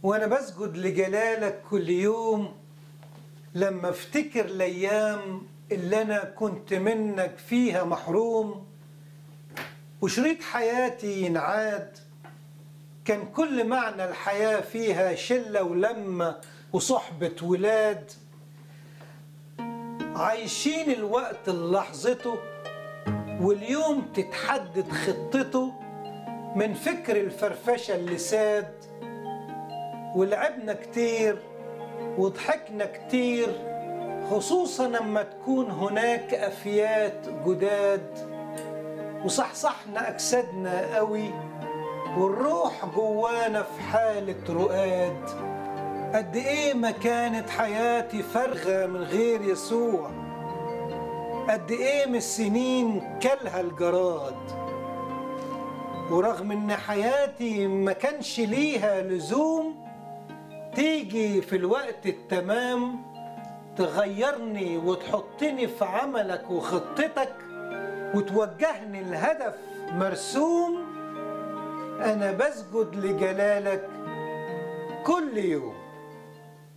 وانا بسجد لجلالك كل يوم لما افتكر الايام اللي انا كنت منك فيها محروم وشريط حياتي ينعاد كان كل معنى الحياة فيها شلة ولمة وصحبة ولاد عايشين الوقت لحظته واليوم تتحدد خطته من فكر الفرفشة اللي ساد ولعبنا كتير وضحكنا كتير خصوصا لما تكون هناك أفيات جداد وصحصحنا أجسادنا قوي والروح جوانا في حالة رقاد قد إيه ما كانت حياتي فارغة من غير يسوع قد إيه من السنين كلها الجراد ورغم إن حياتي ما كانش ليها لزوم تيجي في الوقت التمام تغيرني وتحطني في عملك وخطتك وتوجهني الهدف مرسوم أنا بسجد لجلالك كل يوم